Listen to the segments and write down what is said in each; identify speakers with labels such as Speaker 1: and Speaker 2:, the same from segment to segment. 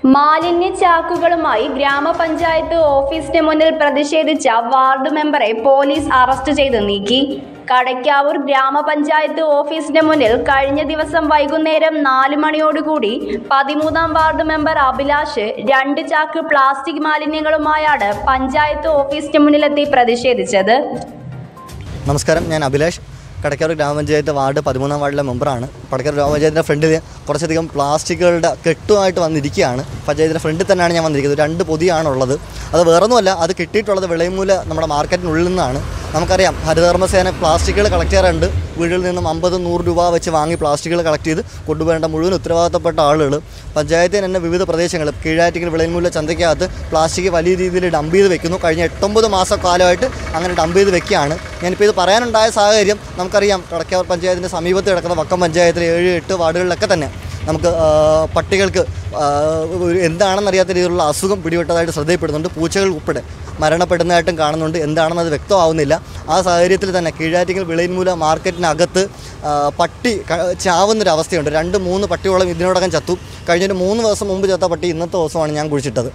Speaker 1: മാലിന്യ ചാക്കുകളുമായി ഗ്രാമപഞ്ചായത്ത് ഓഫീസിന് മുന്നിൽ പ്രതിഷേധിച്ച വാർഡ് മെമ്പറെ പോലീസ് അറസ്റ്റ് ചെയ്ത് നീക്കി കടയ്ക്കാവൂർ ഗ്രാമപഞ്ചായത്ത് ഓഫീസിന് മുന്നിൽ കഴിഞ്ഞ ദിവസം വൈകുന്നേരം നാല് മണിയോടുകൂടി പതിമൂന്നാം വാർഡ് മെമ്പർ അഭിലാഷ് രണ്ട് ചാക്ക് പ്ലാസ്റ്റിക് മാലിന്യങ്ങളുമായാണ് പഞ്ചായത്ത് ഓഫീസിന് മുന്നിലെത്തി പ്രതിഷേധിച്ചത്
Speaker 2: നമസ്കാരം ഞാൻ അഭിലാഷ് കടക്കാർ ഗ്രാമപഞ്ചായത്ത് വാർഡ് പതിമൂന്നാം വാർഡിലെ മെമ്പറാണ് കടക്കാർ ഗ്രാമപഞ്ചായത്തിൻ്റെ ഫ്രണ്ടിൽ കുറച്ചധികം പ്ലാസ്റ്റിക്കുകളുടെ കെട്ടുമായിട്ട് വന്നിരിക്കുകയാണ് പഞ്ചായത്തിൻ്റെ ഫ്രണ്ടിൽ തന്നെയാണ് ഞാൻ വന്നിരിക്കുന്നത് രണ്ട് പൊതിയാണുള്ളത് അത് വേറൊന്നുമല്ല അത് കിട്ടിയിട്ടുള്ളത് വിളയമൂല നമ്മുടെ മാർക്കറ്റിനുള്ളിൽ നിന്നാണ് നമുക്കറിയാം ഹരിതകർമ്മസേന പ്ലാസ്റ്റിക്കുകൾ കളക്ട് ചെയ്യാറുണ്ട് വീടുകളിൽ നിന്നും അമ്പത് നൂറ് രൂപ വെച്ച് വാങ്ങി പ്ലാസ്റ്റിക്കുകൾ കളക്ട് ചെയ്ത് കൊണ്ടുപോകേണ്ട മുഴുവൻ ഉത്തരവാദിത്തപ്പെട്ട ആളുകൾ പഞ്ചായത്തിന് തന്നെ വിവിധ പ്രദേശങ്ങൾ കീഴാറ്റിക്കൽ വിളയൻമൂല ചന്തയ്ക്കകത്ത് പ്ലാസ്റ്റിക് വലിയ രീതിയിൽ ഡംപ് ചെയ്ത് വെക്കുന്നു കഴിഞ്ഞ എട്ടൊമ്പത് മാസക്കാലമായിട്ട് അങ്ങനെ ഡംപ് ചെയ്ത് വെക്കുകയാണ് ഞാനിപ്പോൾ ഇത് പറയാനുണ്ടായ സാഹചര്യം നമുക്കറിയാം കടക്കാവൂർ പഞ്ചായത്തിൻ്റെ സമീപത്ത് കിടക്കുന്ന വക്കം പഞ്ചായത്തിലെ ഏഴ് എട്ട് വാർഡുകളിലൊക്കെ തന്നെ നമുക്ക് ആ, പട്ടികൾക്ക് ആ, ഒരു എന്താണെന്നറിയാത്ത രീതിയിലുള്ള അസുഖം പിടിപെട്ടതായിട്ട് ശ്രദ്ധയിൽപ്പെടുന്നുണ്ട് പൂച്ചകൾ ഉൾപ്പെടെ മരണപ്പെടുന്നതായിട്ടും കാണുന്നുണ്ട് എന്താണെന്ന് അത് വ്യക്തമാവുന്നില്ല ആ സാഹചര്യത്തിൽ തന്നെ കീഴാറ്റിക്കൽ വിളയിൻമൂല മാർക്കറ്റിനകത്ത് ആ, പട്ടി ക- ചാവുന്നൊരവസ്ഥയുണ്ട് രണ്ട് മൂന്ന് പട്ടിയോളം ഇതിനോടകം ചത്തു കഴിഞ്ഞൊരു മൂന്ന് ദിവസം മുമ്പ് ചത്ത പട്ടി ഇന്നത്തെ ദിവസമാണ് ഞാൻ കുഴിച്ചിട്ടത്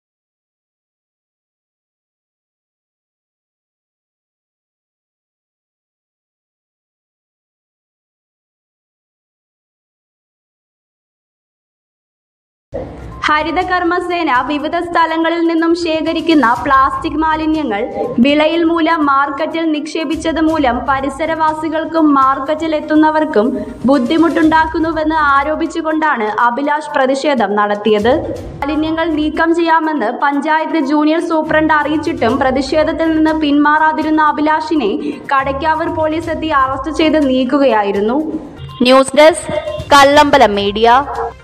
Speaker 1: ഹരിത കർമ്മസേന വിവിധ സ്ഥലങ്ങളിൽ നിന്നും ശേഖരിക്കുന്ന പ്ലാസ്റ്റിക് മാലിന്യങ്ങൾ വിളയിൽ മൂലം മാർക്കറ്റിൽ നിക്ഷേപിച്ചത് മൂലം പരിസരവാസികൾക്കും മാർക്കറ്റിൽ എത്തുന്നവർക്കും ബുദ്ധിമുട്ടുണ്ടാക്കുന്നുവെന്ന് ആരോപിച്ചുകൊണ്ടാണ് അഭിലാഷ് പ്രതിഷേധം നടത്തിയത് മാലിന്യങ്ങൾ നീക്കം ചെയ്യാമെന്ന് പഞ്ചായത്ത് ജൂനിയർ സൂപ്രണ്ട് അറിയിച്ചിട്ടും പ്രതിഷേധത്തിൽ നിന്ന് പിന്മാറാതിരുന്ന അഭിലാഷിനെ കടയ്ക്കാവൂർ പോലീസ് എത്തി അറസ്റ്റ് ചെയ്ത് നീക്കുകയായിരുന്നു ന്യൂസ് ഡെസ്ക് കല്ലമ്പലം മീഡിയ